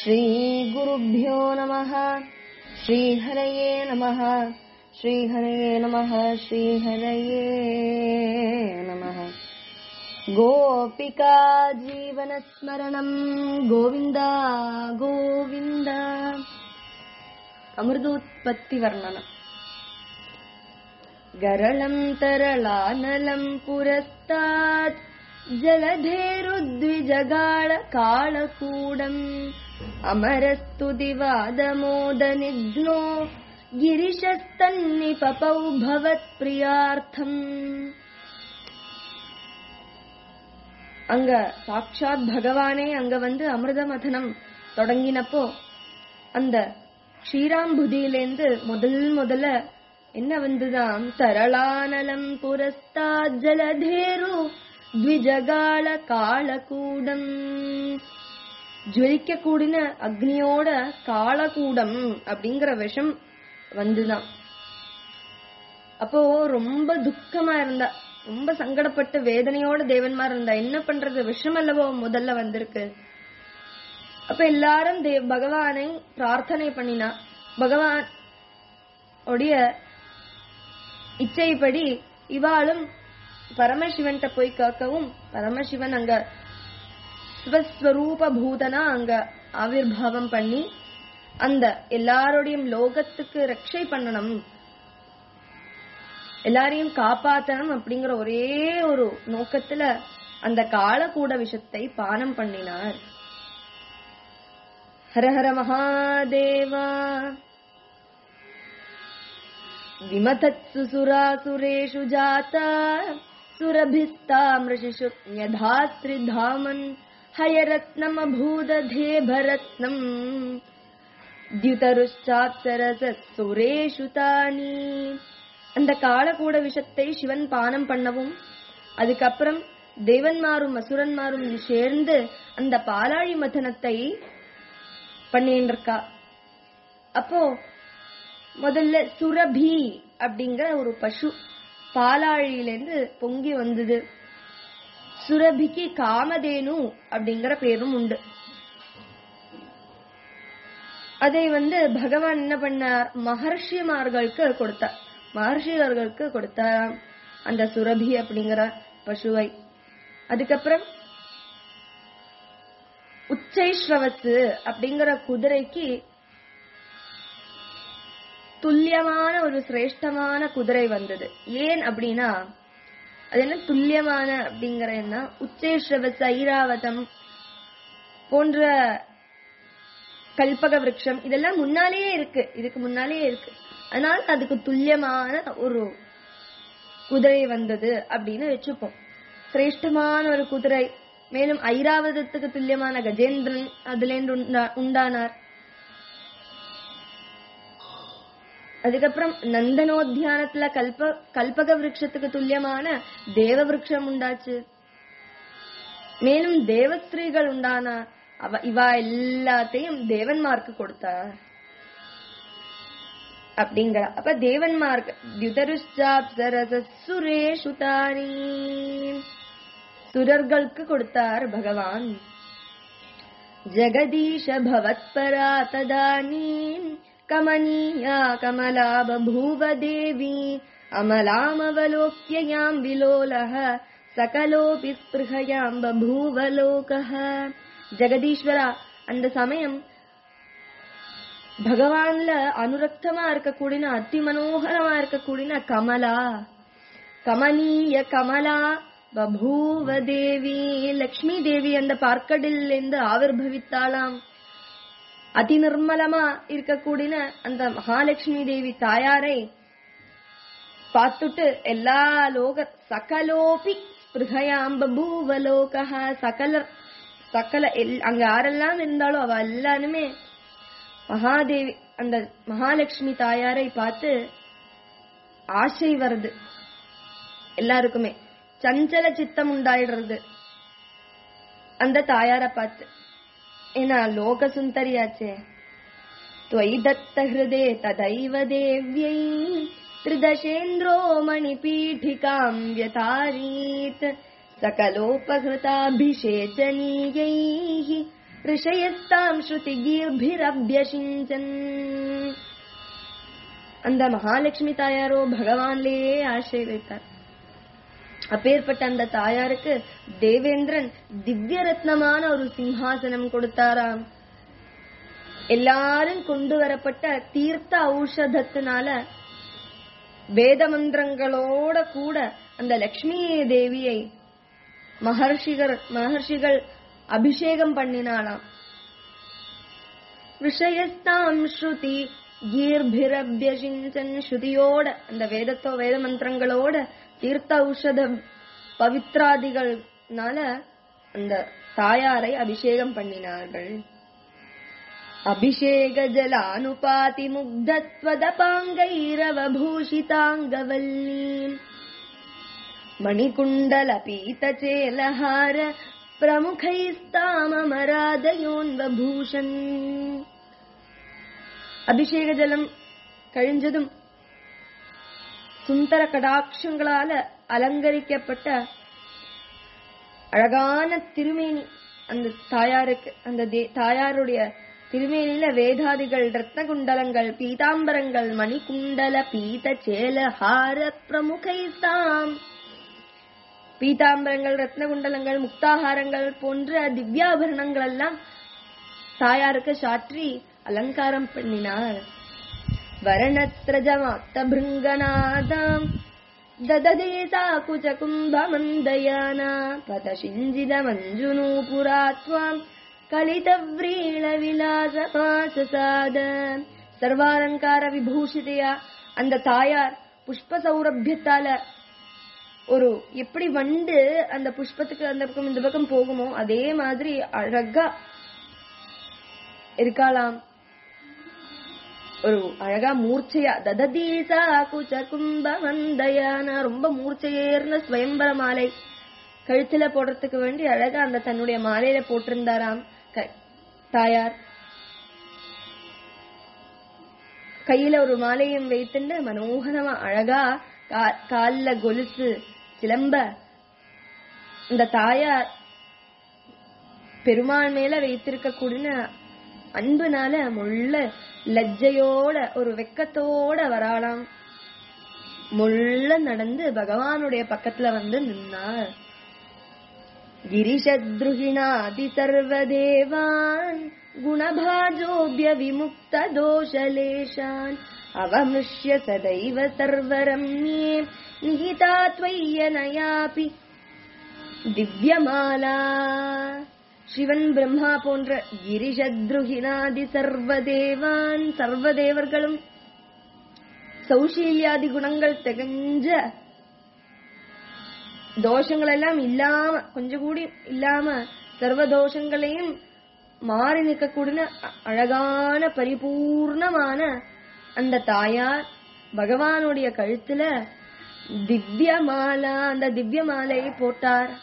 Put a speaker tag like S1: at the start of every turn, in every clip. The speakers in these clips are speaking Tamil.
S1: श्रीगुरुभ्यो नमः श्रीहरये नमः श्रीहरये नमः श्रीहरये नमः गोपिका जीवनस्मरणम् गोविन्द गोविन्द अमृतोत्पत्तिवर्णनम् गरलम् तरलानलम् पुरस्तात् जलधेरुद्विजगाळ काळकूडम् अमरस्तु दिवादमोदनिघ्नो गिरिशस्तन्निपपौ भवत्प्रियार्थम् அங்க சாட்சாத் பகவானே அங்க வந்து அமிர்த மதனம் தொடங்கினப்போ அந்த ஸ்ரீராம்புதியிலேந்து முதல் முதல்ல என்ன வந்துதான் தரளானலம் புரஸ்தா ஜலதேரு த்விஜகால காலகூடம் ஜுவலிக்க கூடின அக்னியோட காலகூடம் அப்படிங்கிற விஷம் வந்துதான் அப்போ ரொம்ப துக்கமா இருந்தா ரொம்ப சங்கடப்பட்டு வேதனையோட தேவன்மார் இருந்தா என்ன பண்றது விஷம் அல்லவோ முதல்ல வந்திருக்கு அப்ப எல்லாரும் தேவ் பகவானை பிரார்த்தனை பண்ணினா பகவான் உடைய இச்சைப்படி இவாளும் பரமசிவன்கிட்ட போய் கேட்கவும் பரமசிவன் அங்க ஸ்வஸ்வரூப பூதனா அங்க ஆவிர்வாவம் பண்ணி அந்த எல்லாருடையும் லோகத்துக்கு ரட்சை பண்ணணும் எல்லாரையும் காப்பாத்தணும் அப்படிங்கிற ஒரே ஒரு நோக்கத்துல அந்த காலக்கூட விஷத்தை பானம் பண்ணினார் ஹர ஹர மகாதேவா विमथत्सु सुरासुरेषु जाता सुरभिस्तामृषिषु न्यधात्रिधामन् हयरत्नमभूदधेभरत्नम् द्युतरुश्चाप्सरसुरेषु தானி அந்த காலக்கூட விஷத்தை சிவன் பானம் பண்ணவும் அதுக்கப்புறம் தேவன்மாரும் அசுரன்மாரும் சேர்ந்து அந்த பாலாழி மதனத்தை பண்ணிட்டு இருக்கா அப்போ முதல்ல சுரபி அப்படிங்கிற ஒரு பசு பாலாழியிலேருந்து பொங்கி வந்தது சுரபிக்கு காமதேனு அப்படிங்கிற பேரும் உண்டு அதை வந்து பகவான் என்ன பண்ணார் மகர்ஷிமார்களுக்கு கொடுத்தார் மகர்ஷியர்களுக்கு கொடுத்தார் அந்த சுரபி அப்படிங்கிற பசுவை அதுக்கப்புறம் உச்சைஸ்ரவசு அப்படிங்கிற குதிரைக்கு துல்லியமான ஒரு சிரேஷ்டமான குதிரை வந்தது ஏன் அப்படின்னா அது என்ன துல்லியமான அப்படிங்கிற உச்சேஸ்ரவச ஐராவதம் போன்ற கல்பக விரக்ஷம் இதெல்லாம் முன்னாலேயே இருக்கு இதுக்கு முன்னாலேயே இருக்கு அதனால அதுக்கு துல்லியமான ஒரு குதிரை வந்தது அப்படின்னு வச்சுப்போம் சிரேஷ்டமான ஒரு குதிரை மேலும் ஐராவதத்துக்கு துல்லியமான கஜேந்திரன் அதுல இருந்து உண்டானார் அதுக்கப்புறம் நந்தனோத்தியானத்துல கல்ப கல்பக விரக்ஷத்துக்கு துல்லியமான தேவ விரக்ஷம் உண்டாச்சு மேலும் தேவஸ்திரீகள் உண்டானா அவ இவா எல்லாத்தையும் தேவன்மார்க்கு கொடுத்தா அப்படிங்கிற அப்ப தேவன்மார்க் சுரேஷுதானி சுரர்களுக்கு கொடுத்தார் பகவான் ஜெகதீஷ பவத்பரா ததானீம் कमनीया कमला बभूव देवी अमलामवलोक्य याम् विलोलः सकलोऽपि स्पृहयाम् बभूव लोकः ஜெகதீஸ்வரா அந்த சமயம் பகவான்ல அனுரக்தமா இருக்கக்கூடிய அதி மனோகரமா இருக்கக்கூடிய கமலா கமனீய கமலா பபூவ தேவி லக்ஷ்மி தேவி அந்த பார்க்கடில் இருந்து ஆவிர்வவித்தாளாம் அதி நிர்மலமா இருக்கக்கூடிய அந்த மகாலட்சுமி தேவி தாயாரை பார்த்துட்டு எல்லா லோக சகலோபி ஸ்பிருகயாம் பபூவலோக சகல சகல அங்க யாரெல்லாம் இருந்தாலும் அவ எல்லாருமே மகாதேவி அந்த மகாலட்சுமி தாயாரை பார்த்து ஆசை வருது எல்லாருக்குமே சஞ்சல சித்தம் உண்டாயிடுறது அந்த தாயாரை பார்த்து ஏன்னா லோக சுந்தரியாச்சே त्वयि दत्तहृदे तदैव देव्यै त्रिदशेन्द्रो मणिपीठिकाम् व्यतारीत् सकलोपहृताभिषेचनीयैः ரிஷயஸ்தாம் ஸ்ருதிகீர்பிரபியசிஞ்சன் அந்த மகாலட்சுமி தாயாரோ பகவான்லேயே ஆசை வைத்தார் அப்பேற்பட்ட அந்த தாயாருக்கு தேவேந்திரன் திவ்ய ரத்னமான ஒரு சிம்ஹாசனம் கொடுத்தாராம் எல்லாரும் கொண்டு வரப்பட்ட தீர்த்த ஔஷதத்தினால வேத மந்திரங்களோட கூட அந்த லக்ஷ்மி தேவியை மகர்ஷிகள் மகர்ஷிகள் அபிஷேகம் பண்ணினாளாம் விஷயஸ்தாம் ஸ்ருதி கீர்பிரபியசிஞ்சன் ஸ்ருதியோட அந்த வேதத்தோ வேத மந்திரங்களோட தீர்த்த ஔஷத பவித்ராதிகள்னால அந்த தாயாரை அபிஷேகம் பண்ணினார்கள் அபிஷேக ஜலானுபாதி முக்தத்வதபாங்கைரவபூஷிதாங்கவல்லீம் மணிகுண்டல பீதச்சேலஹார பிரமுகைஸ்தாமராதயோன்வபூஷன் அபிஷேக ஜலம் கழிஞ்சதும் சுந்தர கடாட்சங்களால அலங்கரிக்கப்பட்ட அழகான திருமேனி அந்த தாயாருக்கு அந்த தே- தாயாருடைய திருமேனில வேதாதிகள் ரத்ன குண்டலங்கள் பீதாம்பரங்கள் மணிகுண்டல பீத சேல ஹார பிரமுகைஸ்தாம் பீதாம்பரங்கள் ரத்ன குண்டலங்கள் முக்தாகாரங்கள் போன்ற திவ்யாபரணங்கள் எல்லாம் தாயாருக்கு சாற்றி அலங்காரம் பண்ணினார் வரணத்ரஜமாத்த பிருங்கநாதாம் दददे सा कुचकुम्भमन्दयाना पतशिञ्जिद मञ्जुनूपुरा त्वाम् कलितव्रीळविलासमाससाद சர்வாலங்கார விபூஷிதையா அந்த தாயார் புஷ்ப சௌரபியத்தால ஒரு எப்படி வண்டு அந்த புஷ்பத்துக்கு அந்த பக்கம் இந்த பக்கம் போகுமோ அதே மாதிரி அழகா இருக்காளாம் ஒரு அழகா மூர்ச்சையா தததீசா குச்ச கும்ப வந்தயானா ரொம்ப மூர்ச்சையேர்ன ஸ்வயம்பர மாலை கழுத்துல போடுறதுக்கு வேண்டி அழகா அந்த தன்னுடைய மாலையில போட்டிருந்தாராம் க- தாயார் கையில ஒரு மாலையும் வைத்துண்டு மனோகரமா அழகா கா- கால்ல கொலுசு சிலம்ப இந்த தாயார் பெருமாள் மேல வைத்திருக்க கூடின அன்புனால முள்ள லஜ்ஜையோட ஒரு வெக்கத்தோட வராளாம் முள்ள நடந்து பகவானுடைய பக்கத்துல வந்து நின்னார் गिरिशद्रुहिणाति सर्वदेवान् गुणभाजोऽभ्य विमुक्त दोषलेशान् अवमृश्य सदैव सर्वरम्ये निहिता त्वय्यनयापि திவ்யமாலா சிவன் பிரம்மா போன்ற கிரிஷத்ருகினாதி சர்வதேவான் சர்வதேவர்களும் சௌஷீல்யாதி குணங்கள் திகஞ்ச தோஷங்கள் எல்லாம் இல்லாம கொஞ்சம் கூடி இல்லாம சர்வ தோஷங்களையும் மாறி நிற்கக்கூடிய அ- அழகான பரிபூர்ணமான அந்த தாயார் பகவானுடைய கழுத்துல திவ்ய மாலா அந்த திவ்ய மாலையை போட்டார்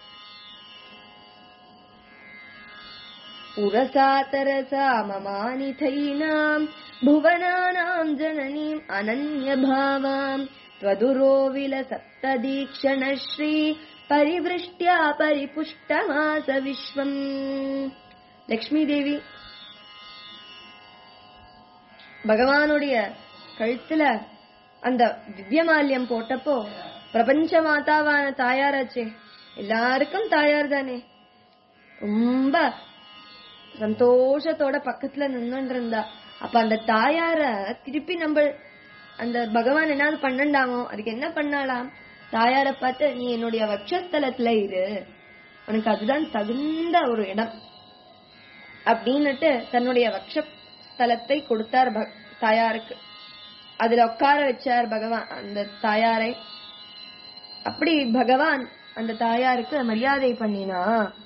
S1: पुरसातरसा ममानिथैनाम् भुवनानाम् जननीम् अनन्यभावाम् त्वदुरो विलसप्तदीक्षणश्री परिवृष्ट्या परिपुष्टमास विश्वम् லக்ஷ்மி தேவி பகவானுடைய கழுத்துல அந்த திவ்யமால்யம் போட்டப்போ பிரபஞ்ச மாதாவான தாயாராச்சே எல்லாருக்கும் தாயார் தானே ரொம்ப சந்தோஷத்தோட பக்கத்துல நின்னுட்டு இருந்தா அப்ப அந்த தாயார திருப்பி நம்ம அந்த பகவான் என்னது பண்ணண்டாமோ அதுக்கு என்ன பண்ணலாம் தாயார பார்த்து நீ என்னுடைய வட்சஸ்தலத்துல இரு உனக்கு அதுதான் தகுந்த ஒரு இடம் அப்படின்னுட்டு தன்னுடைய வக்ஷஸ்தலத்தை கொடுத்தார் பக- தாயாருக்கு அதுல உட்கார வச்சார் பகவான் அந்த தாயாரை அப்படி பகவான் அந்த தாயாருக்கு மரியாதை பண்ணினா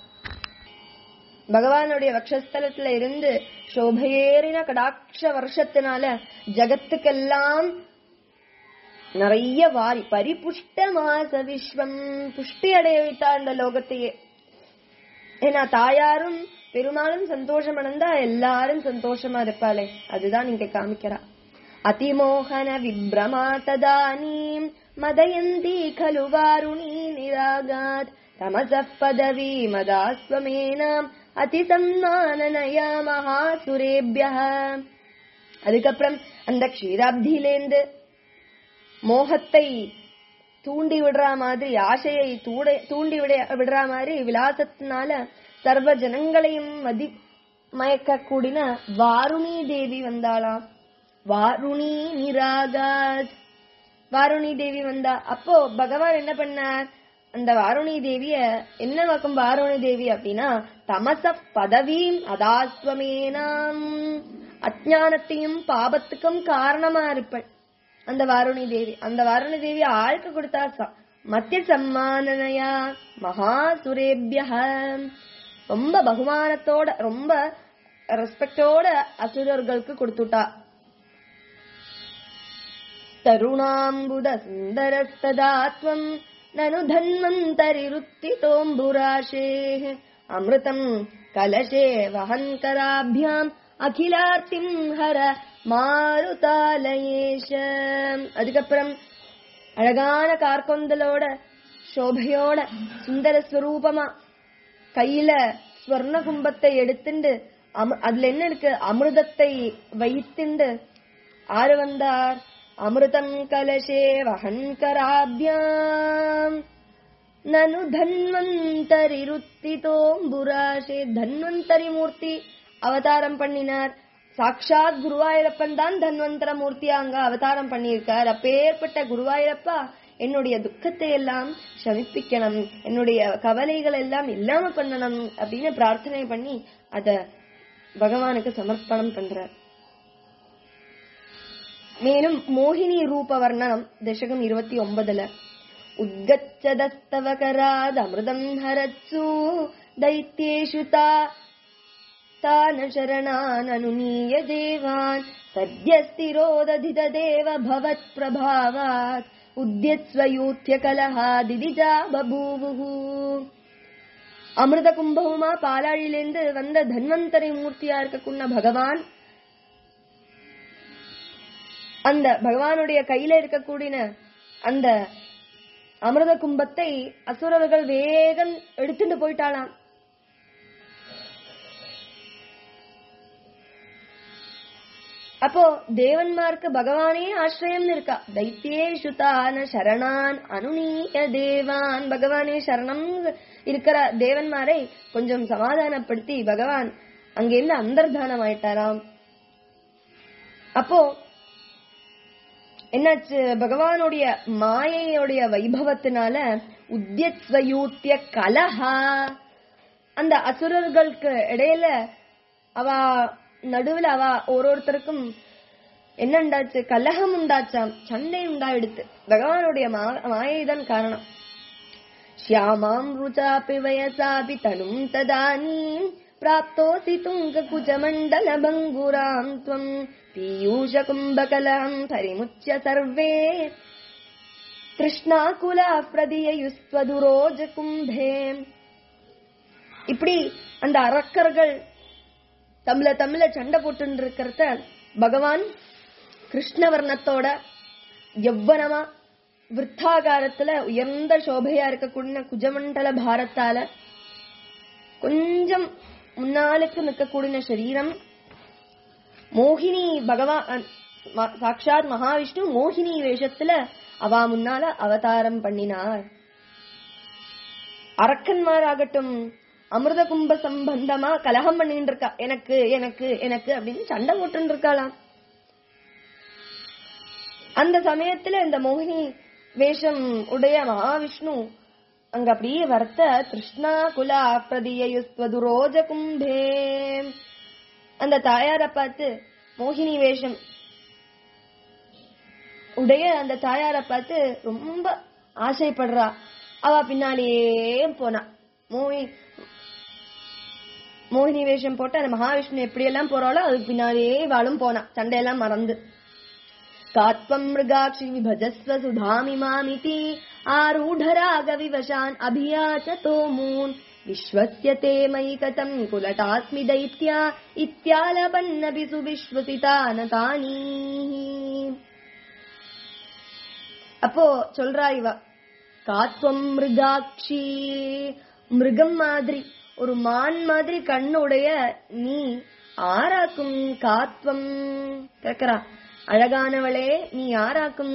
S1: பகவானுடைய வக்ஷஸ்தலத்துல இருந்து சோபையேறின கடாட்ச வருஷத்தினால ஜகத்துக்கெல்லாம் நிறைய வாரி பரிபுஷ்ட மாச விஸ்வம் புஷ்டி அடைய வைத்தார் இந்த லோகத்தையே ஏன்னா தாயாரும் பெருமாளும் சந்தோஷம் அடைந்தா எல்லாரும் சந்தோஷமா இருப்பாளே அதுதான் இங்க காமிக்கிறா அதிமோகன விப்ரமா ததானீம் மதயந்தி खलु वारुणी निरागात् तमसः पदवी मदास्वमेनाम् அதிசம்மானனயா மகாசுரேபியா அதுக்கப்புறம் அந்த க்ஷீராப்தியிலேந்து மோகத்தை தூண்டி விடுற மாதிரி ஆசையை தூட தூண்டி விட விடுற மாதிரி விலாசத்தினால சர்வ ஜனங்களையும் மதி மயக்க கூடின வாருணி தேவி வந்தாளாம் வாருணி நிராகாத் வாருணி தேவி வந்தா அப்போ பகவான் என்ன பண்ணார் அந்த வாருணி தேவிய என்ன வாக்கும் வாருணி தேவி அப்படின்னா தமச பதவியும் அதாஸ்வமேனாம் அஜானத்தையும் பாபத்துக்கும் காரணமா இருப்பள் அந்த வாருணி தேவி அந்த வாருணி தேவி ஆளுக்கு கொடுத்தா ச- மத்திய சம்மானனையா மகாசுரேபிய ரொம்ப பகுமானத்தோட ரொம்ப ரெஸ்பெக்டோட அசுரர்களுக்கு கொடுத்துட்டா तरुणाम्बुद सुन्दरस्तदा त्वम् ननु धन्वन्तरिरुत्थितोऽम्बुराशेः अमृतम् कलशे वहन्कराभ्याम् அகிலார்த்திம் ஹர மாருதாலயேஷ அதுக்கப்புறம் அழகான கார்கொந்தலோட சோபையோட சுந்தர ஸ்வரூபமா கையில ஸ்வர்ண கும்பத்தை எடுத்துண்டு அம- அதுல என்ன இருக்கு அமிர்தத்தை வைத்துண்டு ஆறு வந்தார் அமிர்தம் கலசே வஹன்கராபியாம் நனு தன்வந்தரி ருத்திதோம்புராஷே தன்வந்தரி மூர்த்தி அவதாரம் பண்ணினார் சாக்ஷாத் குருவாயூரப்பன் தான் தன்வந்தர மூர்த்தியா அங்க அவதாரம் பண்ணியிருக்கார் அப்பேற்பட்ட குருவாயூரப்பா என்னுடைய துக்கத்தை எல்லாம் சமிப்பிக்கணும் என்னுடைய கவலைகள் எல்லாம் இல்லாம பண்ணணும் அப்படின்னு பிரார்த்தனை பண்ணி அத பகவானுக்கு சமர்ப்பணம் பண்றார் மேலும் மோகினி ரூப வர்ணனம் தசகம் இருபத்தி ஒன்பதுல உத்கச்சதஸ்தவ கராத் அமிர்தம் ஹரத்சு தைத்யேஷு தா தான சரணான் அனுநீய தேவான் சத்யஸ்திரோததித தேவ பவத் பிரபாவாத் உத்யத்ஸ்வயூத்ய கலஹா திதிஜா பபூவுஹு அமிர்த கும்பவுமா பாலாழிலேந்து வந்த தன்வந்தரி மூர்த்தியா இருக்கக்குன்ன பகவான் அந்த பகவானுடைய கையில இருக்கக்கூடிய அந்த அமிர்த கும்பத்தை அசுரர்கள் வேகம் எடுத்துட்டு போயிட்டாளாம் அப்போ தேவன்மார்க்கு பகவானே ஆசிரியம் இருக்கா தைத்தியே சுதான சரணான் அனுநீய தேவான் பகவானே சரணம் இருக்கிற தேவன்மாரை கொஞ்சம் சமாதானப்படுத்தி பகவான் அங்கிருந்து அந்தர்தானம் ஆயிட்டாராம் அப்போ என்னாச்சு பகவானுடைய மாயையுடைய வைபவத்தினால உத்தியத்வயூத்திய கலஹா அந்த அசுரர்களுக்கு இடையில அவ நடுவுல அவ ஒருத்தருக்கும் என்ன உண்டாச்சு கலகம் உண்டாச்சாம் சண்டை உண்டாயிடுத்து பகவானுடைய மா- மாயைதான் காரணம் श्यामाम् रुचापि वयसापि तनुम् तदानीम् प्राप्तोऽसि तुङ्गकुचमण्डलभङ्गुराम् त्वम् पीयूषकुम्भकलम् परिमुच्य सर्वे கிருஷ்ணாகுலா பிரதியுஸ்வதுரோஜ கும்பே இப்படி அந்த அரக்கர்கள் தமிழ தமிழ சண்டை போட்டு இருக்கிறத பகவான் கிருஷ்ணவர்ணத்தோட எவ்வனமா விருத்தாகாரத்துல உயர்ந்த சோபையா இருக்கக்கூடிய குஜமண்டல பாரத்தால கொஞ்சம் முன்னாலுக்கு நிற்கக்கூடிய சரீரம் மோகினி பகவான் ம- சாக்ஷாத் மகாவிஷ்ணு மோகினி வேஷத்துல அவ முன்னால அவதாரம் பண்ணினார் அரக்கன்மாராகட்டும் அமிர்த கும்ப சம்பந்தமா கலகம் பண்ணிட்டு இருக்கா எனக்கு எனக்கு எனக்கு அப்படின்னு சண்டை போட்டு இருக்காளாம் அந்த சமயத்துல இந்த மோகினி வேஷம் உடைய மகாவிஷ்ணு அங்க அப்படியே வர்த்த கிருஷ்ணா குலா பிரதியுஸ்வது ரோஜ கும்பே அந்த தாயார பார்த்து மோகினி வேஷம் உடைய அந்த தாயார பார்த்து ரொம்ப ஆசைப்படுறா அவ பின்னாலேயே போனா மோகி மோகினி வேஷம் போட்டு அந்த மகாவிஷ்ணு எப்படியெல்லாம் போறாளோ அதுக்கு பின்னாலேயே இவாளும் போனா சண்டையெல்லாம் மறந்து कात्वम् मृगाक्षि विभजस्व सुधामिमामिति आरूढरागविवशान् अभियाचतो मून् विश्वस्य ते मयि कथम् कुलटास्मि दैत्या इत्यालपन्नपि सुविश्वसिता न तानी அப்போ சொல்றா இவ காத்வம் மிருகாட்சி மிருகம் மாதிரி ஒரு மான் மாதிரி கண்ணுடைய நீ ஆராக்கும் காத்வம் கேக்குறா அழகானவளே நீ யாராக்கும்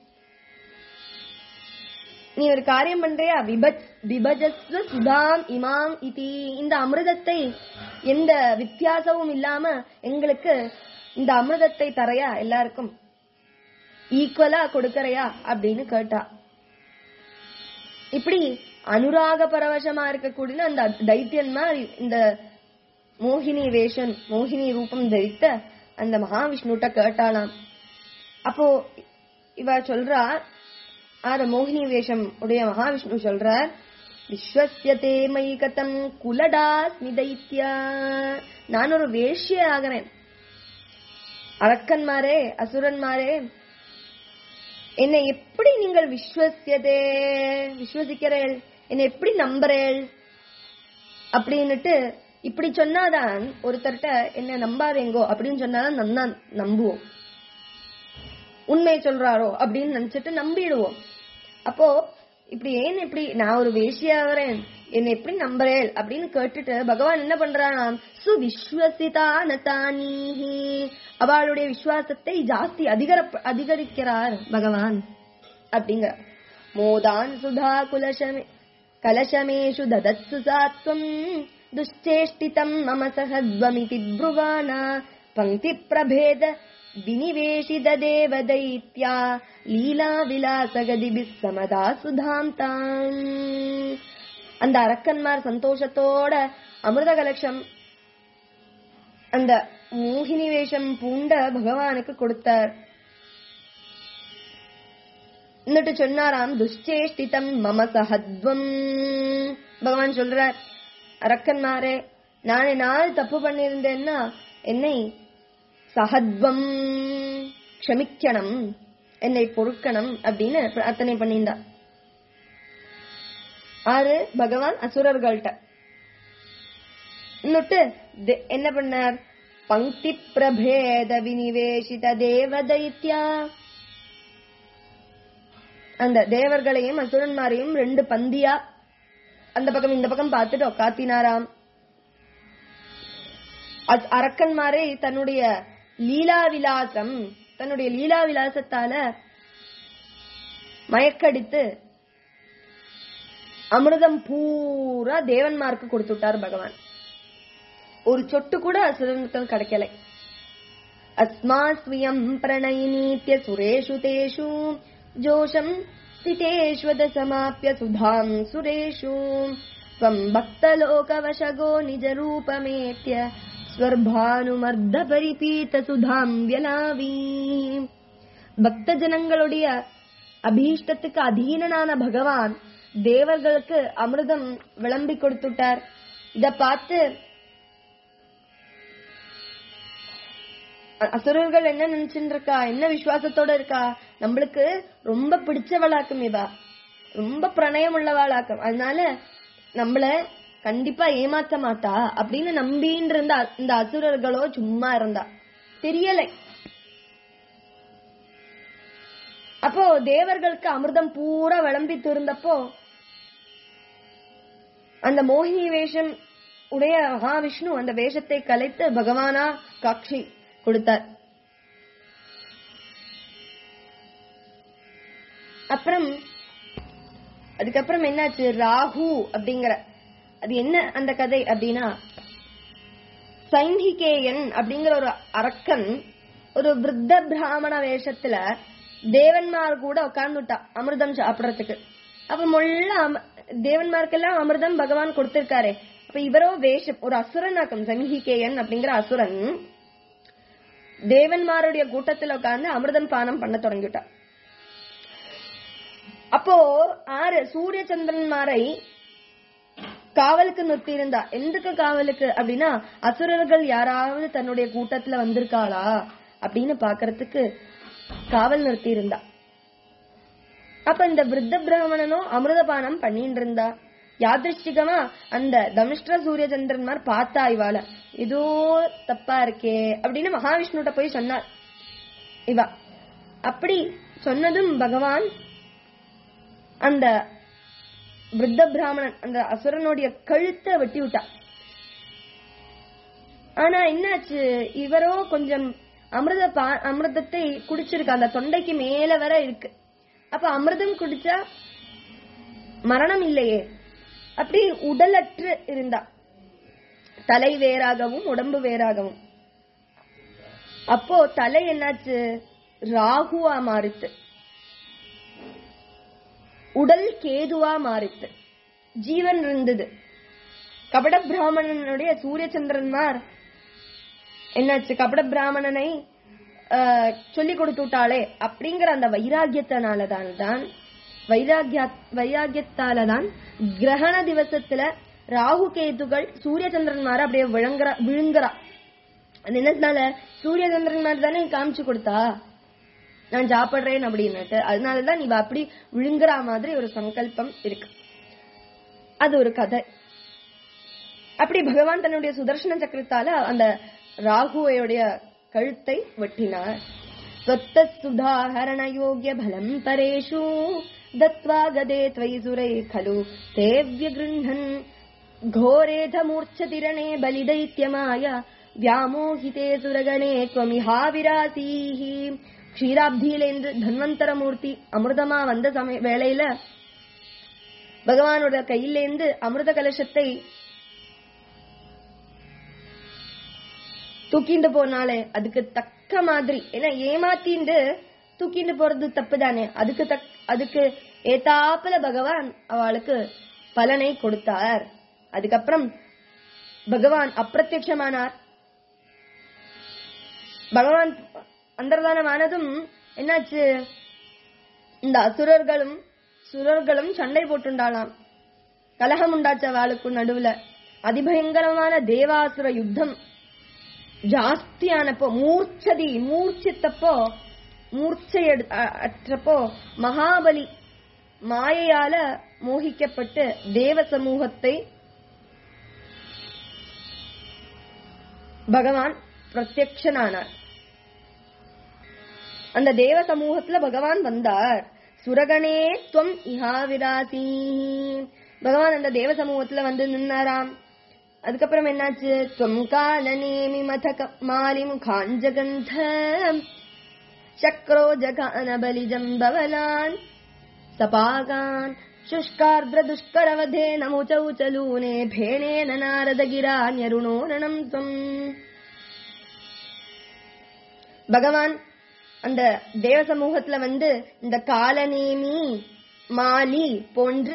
S1: நீ ஒரு காரியம் பண்றியா விபஜ் விபஜஸ்வ சுதாம் இமாம் இதி இந்த அமிர்தத்தை எந்த வித்தியாசமும் இல்லாம எங்களுக்கு இந்த அமிர்தத்தை தரையா எல்லாருக்கும் ஈக்குவலா கொடுக்கறையா அப்படின்னு கேட்டா இப்படி அனுராக பரவசமா இருக்கக்கூடிய அந்த தைத்தியன்மார் இந்த மோகினி வேஷன் மோகினி ரூபம் தரித்த அந்த மகாவிஷ்ணுட்ட கேட்டாளாம் அப்போ இவ சொல்றா ஆற மோகினி வேஷம் உடைய மகாவிஷ்ணு சொல்றார் விஸ்வசியதே மயி கதம் குலடாஸ்மி தைத்யா நான் ஒரு வேஷ்ய ஆகிறேன் அரக்கன்மாரே அசுரன்மாரே என்னை எப்படி நீங்கள் விஸ்வசியதே விஸ்வசிக்கிறேள் என்னை எப்படி நம்புறேள் அப்படின்னுட்டு இப்படி சொன்னாதான் ஒருத்தர்ட்ட என்ன நம்பாதேங்கோ அப்படின்னு சொன்னாதான் நன்னா நம்புவோம் உண்மை சொல்றாரோ அப்படின்னு நினைச்சிட்டு நம்பிடுவோம் அப்போ இப்படி ஏன் இப்படி நான் ஒரு வேஷியாகிறேன் என்னை எப்படி நம்புறேள் அப்படின்னு கேட்டுட்டு பகவான் என்ன பண்றானாம் சுவிஸ்வசிதா நதானீஹி அவளுடைய விசுவாசத்தை ஜாஸ்தி அதிகர அதிகரிக்கிறார் பகவான் அப்படிங்கிற மோதான் சுதா குலசமே கலசமேஷு ததத்சு சாத்வம் துஷ்சேஷ்டிதம் மம சகத்வமிதி ப்ருவாணா பங்கி பிரபேத வினிவேஷித தேவ தைத்யா லீலா விலாசகதிபிஸ் சமதா சுதாம் தாம் அந்த அரக்கன்மார் சந்தோஷத்தோட அமிர்த கலட்சம் அந்த மோகினி வேஷம் பூண்ட பகவானுக்கு கொடுத்தார் എന്നിട്ട് சொன்னாராம் துஷ்சேஷ்டிதம் மம சஹத்வம் பகவான் சொல்றார் அரக்கன்மாரே நான் நாள் தப்பு பண்ணியிருந்தேன்னா என்னை சஹத்வம் க்ஷமிக்கணும் என்னை பொறுக்கணும் அப்படின்னு பிரார்த்தனை பண்ணியிருந்தா ஆறு பகவான் அசுரர்கள்ட்ட இன்னொட்டு என்ன பண்ணார் பங்கி பிரபேத வினிவேஷித தேவ தைத்யா அந்த தேவர்களையும் அசுரன்மாரையும் ரெண்டு பந்தியா அந்த பக்கம் இந்த பக்கம் பார்த்துட்டு உக்காத்தினாராம் அரக்கன்மாரை தன்னுடைய லீலா விலாசம் தன்னுடைய லீலா விலாசத்தால மயக்கடித்து அமிர்தம் பூரா தேவன்மார்க்கு கொடுத்துட்டார் பகவான் ஒரு சொட்டு கூட அசுரனுக்கு கிடைக்கல அஸ்மாஸ்வியம் பிரணயினீத்திய சுரேஷு தேஷு ஜோஷம் ஸ்திதேஷ்வத சமாப்பிய சுதாம் சுரேஷு ஸ்வம் பக்தலோகவசகோ நிஜரூபமேத்ய ஸ்வர்பானுமர்த பரிபீத சுதாம் வியலாவி பக்த ஜனங்களுடைய அபீஷ்டத்துக்கு அதீனனான பகவான் தேவர்களுக்கு அமிர்தம் விளம்பி கொடுத்துட்டார் இத பார்த்து அசுரர்கள் என்ன நினைச்சுட்டு இருக்கா என்ன விசுவாசத்தோட இருக்கா நம்மளுக்கு ரொம்ப பிடிச்சவளாக்கும் இவா ரொம்ப பிரணயம் உள்ளவாளாக்கும் அதனால நம்மள கண்டிப்பா ஏமாத்த மாட்டா அப்படின்னு நம்பின்னு இருந்த இந்த அசுரர்களோ சும்மா இருந்தா தெரியலை அப்போ தேவர்களுக்கு அமிர்தம் பூரா விளம்பி திருந்தப்போ அந்த மோகினி வேஷம் உடைய மகாவிஷ்ணு அந்த வேஷத்தை கலைத்து பகவானா காட்சி கொடுத்தார் அப்புறம் அதுக்கப்புறம் என்னாச்சு ராகு அப்படிங்கிற அது என்ன அந்த கதை அப்படின்னா சைன்ஹிகேயன் அப்படிங்கிற ஒரு அரக்கன் ஒரு விருத்த பிராமண வேஷத்துல தேவன்மார் கூட உட்கார்ந்துட்டா அமிர்தம் சாப்பிடறதுக்கு அப்ப முள்ள தேவன்மார்க்கெல்லாம் அமிர்தம் பகவான் கொடுத்திருக்காரு அப்ப இவரோ வேஷம் ஒரு அசுரனாக்கம் சமிஹிகேயன் அப்படிங்கிற அசுரன் தேவன்மாருடைய கூட்டத்துல உட்கார்ந்து அமிர்தம் பானம் பண்ண தொடங்கிட்டா அப்போ ஆறு சூரிய சந்திரன்மாரை காவலுக்கு நிறுத்தி இருந்தா எதுக்கு காவலுக்கு அப்படின்னா அசுரர்கள் யாராவது தன்னுடைய கூட்டத்துல வந்திருக்காளா அப்படின்னு பாக்குறதுக்கு காவல் நிறுத்தி இருந்தா அப்ப இந்த விருத்த பிராமணனும் அமிர்தபானம் பண்ணிட்டு இருந்தா யாதிருஷ்டிகமா அந்த தமிஷ்ட சூரிய சந்திரன்மார் பார்த்தா இவாள ஏதோ தப்பா இருக்கே அப்படின்னு மகாவிஷ்ணுட்ட போய் சொன்னார் இவா அப்படி சொன்னதும் பகவான் அந்த விருத்த பிராமணன் அந்த அசுரனுடைய கழுத்தை வெட்டி விட்டா ஆனா என்னாச்சு இவரோ கொஞ்சம் அமிர்த பா- அமிர்தத்தை குடிச்சிருக்கு அந்த தொண்டைக்கு மேல வர இருக்கு அப்ப அமிர்தம் குடிச்சா மரணம் இல்லையே அப்படி உடலற்று இருந்தா தலை வேறாகவும் உடம்பு வேறாகவும் அப்போ தலை என்னாச்சு ராகுவா மாறித்து உடல் கேதுவா மாறித்து ஜீவன் இருந்தது கபட பிராமணனுடைய சூரிய சந்திரன்மார் என்னாச்சு கபட பிராமணனை ஆஹ், சொல்லி கொடுத்து விட்டாளே அப்படிங்கிற அந்த வைராகியத்தினாலதான் தான் வைராகிய வைராகியத்தாலதான் கிரகண திவசத்துல ராகு கேதுகள் சூரிய சந்திரன்மார அப்படியே விழுங்குற விழுங்குறா அது என்னதுனால சூரிய சந்திரன்மார் தானே காமிச்சு கொடுத்தா நான் சாப்பிடுறேன் அப்படின்னுட்டு அதனாலதான் நீ அப்படி விழுங்குற மாதிரி ஒரு சங்கல்பம் இருக்கு அது ஒரு கதை அப்படி பகவான் தன்னுடைய சுதர்சன சக்கரத்தால அந்த ராகுவையுடைய கழுத்தை வெட்டினார் ஸ்வத்த சுதாஹரண யோகிய பலம் பரேஷு தத்வா கதே त्वयि சுரை खलु ते व्यगृह्णन् घोरेध मूर्च्छतिरणे बलिदैत्यमाय व्यामोहिते சுரகணே त्वमिहाविरासीः க்ஷீராப்தியிலேந்து தன்வந்தர மூர்த்தி அமிர்தமா வந்த சமய வேளையில பகவானோட கையிலேந்து அமிர்த கலசத்தை தூக்கிண்டு போனாலே அதுக்கு தக்க மாதிரி ஏன்னா ஏமாத்திண்டு தூக்கிண்டு போறது தப்பு தானே அதுக்கு தக் அதுக்கு ஏத்தாப்புல பகவான் அவளுக்கு பலனை கொடுத்தார் அதுக்கப்புறம் பகவான் அப்பிரத்யட்சமானார் பகவான் அந்தர்தானமானதும் என்னாச்சு இந்த அசுரர்களும் சுரர்களும் சண்டை போட்டுண்டாளாம் கலகம் உண்டாச்ச அவளுக்கு நடுவுல அதிபயங்கரமான தேவாசுர யுத்தம் ஜாஸ்தியானப்போ மூர்ச்சதி மூர்ச்சித்தப்போ மூர்ச்சை எடு- அ- அற்றப்போ மகாபலி மாயையால மோகிக்கப்பட்டு தேவ சமூகத்தை பகவான் பிரத்யக்ஷனானார் அந்த தேவ சமூகத்துல பகவான் வந்தார் சுரகணே துவம் இஹா விராசி பகவான் அந்த தேவ சமூகத்துல வந்து நின்னாராம் அதுக்கப்புறம் என்னாச்சு துவம் காலநேமி மத மாலி முகாஞ்சகந்த சக்ரோ ஜகான பலிஜம் பவலான் சபாகான் शुष्कार्द्र दुष्करवधे नमुचौ चलूने भेणेन नारदगिरान्यरुणोरणम् त्वम् பகவான் அந்த தேவ சமூகத்துல வந்து இந்த காலநேமி மாலி போன்ற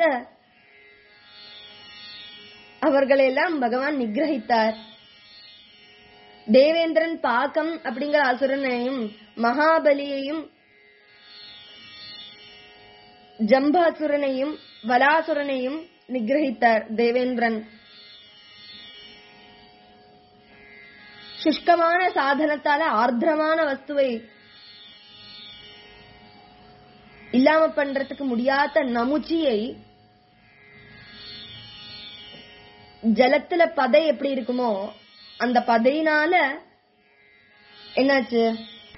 S1: அவர்களெல்லாம் பகவான் நிகிரகித்தார் தேவேந்திரன் பாக்கம் அப்படிங்கிற அசுரனையும் மகாபலியையும் ஜம்பாசுரனையும் வலாசுரனையும் நிகிரகித்தார் தேவேந்திரன் சுஷ்கமான சாதனத்தால ஆர்திரமான வஸ்துவை இல்லாம பண்றதுக்கு முடியாத நமுச்சியை ஜலத்துல பதை எப்படி இருக்குமோ அந்த பதையினால என்னாச்சு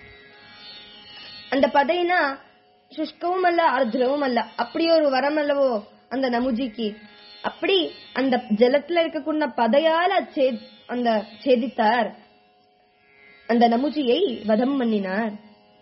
S1: அந்த பதைனா சுஷ்கவும் அல்ல ஆர்திரவும் அல்ல அப்படி ஒரு வரம் அல்லவோ அந்த நமுஜிக்கு அப்படி அந்த ஜலத்துல இருக்கக்கூடிய பதையால சே- அந்த சேதித்தார் அந்த நமுஜியை வதம் பண்ணினார்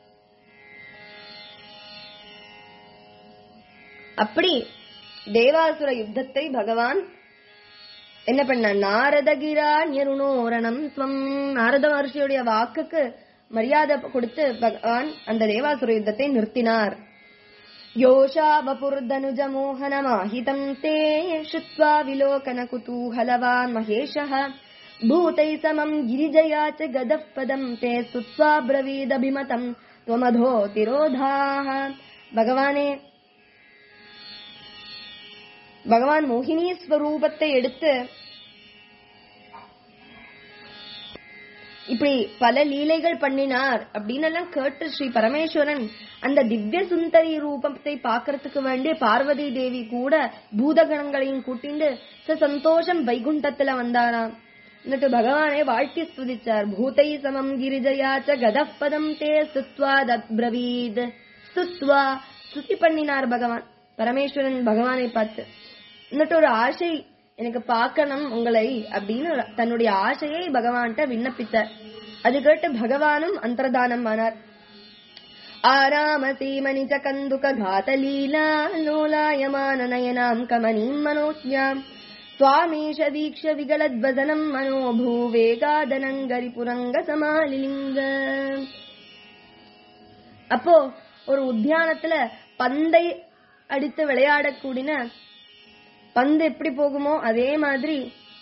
S1: அப்படி தேவாசுர யுத்தத்தை பகவான் என்ன பண்ண நாரதகிரா நிருணோரணம் ஸ்வம் நாரத மகர்ஷியுடைய வாக்குக்கு மரியாதை கொடுத்து பகவான் அந்த தேவாசுர யுத்தத்தை நிறுத்தினார் யோஷா வபுர்தனுஜ மோகனமாஹிதம் தே ஸ்ருத்வா விலோகன குதூஹலவான் மகேஷः பூதை சமம் கிரிஜயா ச கதः பதம் தே ஸ்துத்வா பிரவீதபிமதம் त्वमधो திரோதாः பகவானே பகவான் மோகினி ஸ்வரூபத்தை எடுத்து இப்படி பல லீலைகள் பண்ணினார் அப்படின்னு எல்லாம் கேட்டு ஸ்ரீ பரமேஸ்வரன் அந்த திவ்ய சுந்தரி ரூபத்தை பார்க்கறதுக்கு வேண்டி பார்வதி தேவி கூட பூதகணங்களையும் கூட்டிண்டு ச சந்தோஷம் வைகுண்டத்துல வந்தாராம் എന്നിട്ട് ഭഗവാനെ വാഴ്ത്തി സ്തുതിച്ചാർ ഭൂതൈ സമം ഗിരിജയാച്ച ഗതപദം തേ സ്തുത്വാ தத்பிரவீத் ஸ்துத்வா ஸ்துதி பண்ணினார் பகவான் பரமேஸ்வரன் பகவானை பார்த்து എന്നിട്ട് ஒரு ஆசை எனக்கு பார்க்கணும் உங்களை அப்படின்னு தன்னுடைய ஆசையை பகவான்கிட்ட விண்ணப்பித்தார் அது கேட்டு பகவானும் அந்தர்தானம் ஆனார் आरामसीमनि च कन्दुकघातलीला लोलायमान नयनाम् कमनीम् मनोज्ञाम् त्वामीश वीक्ष विगलद्वदनम् मनो भूवेगादनङ्गरिपुरङ्ग समालिलिङ्ग அப்போ ஒரு உத்தியானத்துல பந்தை அடித்து விளையாடக்கூடின பந்து எப்படி போகுமோ அதே மாதிரி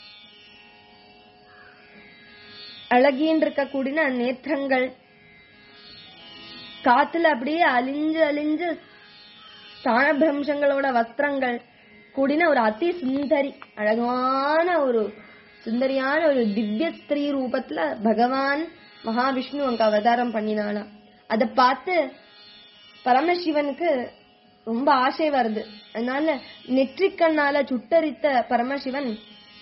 S1: அழகின்னு இருக்கக்கூடிய நேத்திரங்கள் காத்துல அப்படியே அழிஞ்சு அழிஞ்சு ஸ்தானபிரம்சங்களோட வஸ்திரங்கள் கூடின ஒரு அதி சுந்தரி அழகான ஒரு சுந்தரியான ஒரு திவ்ய ஸ்திரீ ரூபத்துல பகவான் மகாவிஷ்ணு அங்க அவதாரம் பண்ணினானாம் அத பார்த்து பரமசிவனுக்கு ரொம்ப ஆசை வருது அதனால நெற்றிக்கண்ணால சுட்டரித்த பரமசிவன்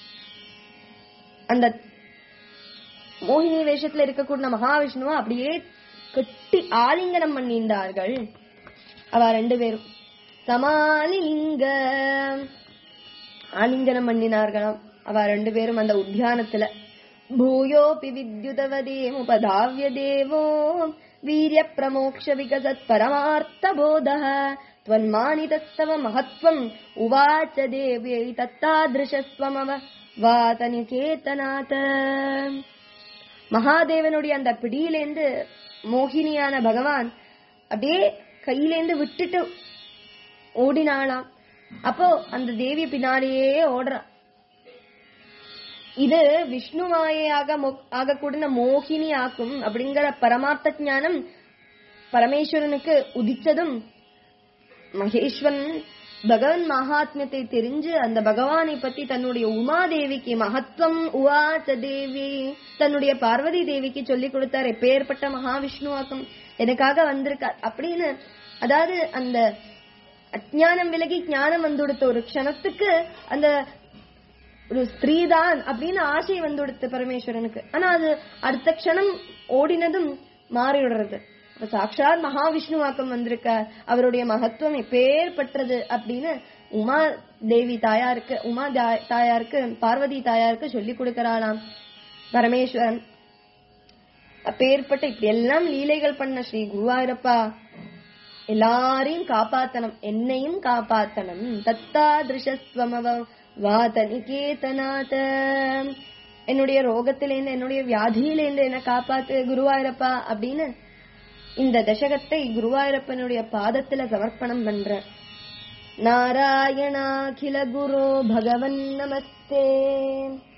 S1: அந்த மோகினி வேஷத்துல இருக்கக்கூடிய மகாவிஷ்ணுவ அப்படியே கட்டி ஆலிங்கனம் பண்ணியிருந்தார்கள் அவ ரெண்டு பேரும் சமாலிங்க ஆலிங்கனம் பண்ணினார்களாம் அவ ரெண்டு பேரும் அந்த உத்தியானத்துல பூயோபி வித்யுதவதேமுபதாவிய தேவோ வீரிய பிரமோக்ஷ விகசத் பரமார்த்த போத त्वन्मानितस्तव महत्त्वम् उवाच देव्यै தத்தாதிருஷஸ்வமவ வாதனிகேதனாத மகாதேவனுடைய அந்த பிடியிலேந்து மோகினியான பகவான் அப்படியே கையிலேந்து விட்டுட்டு ஓடினாளாம் அப்போ அந்த தேவி பின்னாடியே ஓடுறான் இது விஷ்ணு மாயையாக மோ- ஆகக்கூடிய மோகினி ஆக்கும் அப்படிங்கிற பரமார்த்த ஞானம் பரமேஸ்வரனுக்கு உதிச்சதும் மகேஸ்வரன் பகவன் மகாத்மியத்தை தெரிஞ்சு அந்த பகவானை பத்தி தன்னுடைய உமாதேவிக்கு மகத்துவம் உவாச்ச தேவி தன்னுடைய பார்வதி தேவிக்கு சொல்லி கொடுத்தார் எப்பேற்பட்ட மகாவிஷ்ணுவாக்கம் எனக்காக வந்திருக்கார் அப்படின்னு அதாவது அந்த அஜ்ஞானம் விலகி ஞானம் வந்துடுத்த ஒரு க்ஷணத்துக்கு அந்த ஒரு ஸ்திரீதான் அப்படின்னு ஆசை வந்துடுத்து பரமேஸ்வரனுக்கு ஆனா அது அடுத்த க்ஷணம் ஓடினதும் மாறிவிடுறது அப்ப சாட்சாத் மகாவிஷ்ணுவாக்கம் வந்திருக்க அவருடைய மகத்துவம் எப்பேற்பட்டது அப்படின்னு உமா தேவி தாயாருக்கு உமா தா- தாயாருக்கு பார்வதி தாயாருக்கு சொல்லி கொடுக்கறாளாம் பரமேஸ்வரன் அப்பேற்பட்ட இப்படி எல்லாம் லீலைகள் பண்ண ஸ்ரீ குருவாயூரப்பா எல்லாரையும் காப்பாத்தணும் என்னையும் காப்பாத்தணும் தத்தாதிருஷஸ்வமவ வாத நிகேதனாத என்னுடைய ரோகத்திலேருந்து என்னுடைய வியாதியிலேருந்து என்ன காப்பாத்து குருவாயூரப்பா அப்படின்னு இந்த தசகத்தை குருவாயூரப்பனுடைய பாதத்துல சமர்ப்பணம் பண்ற நாராயணாகில குரு பகவன் நமஸ்தே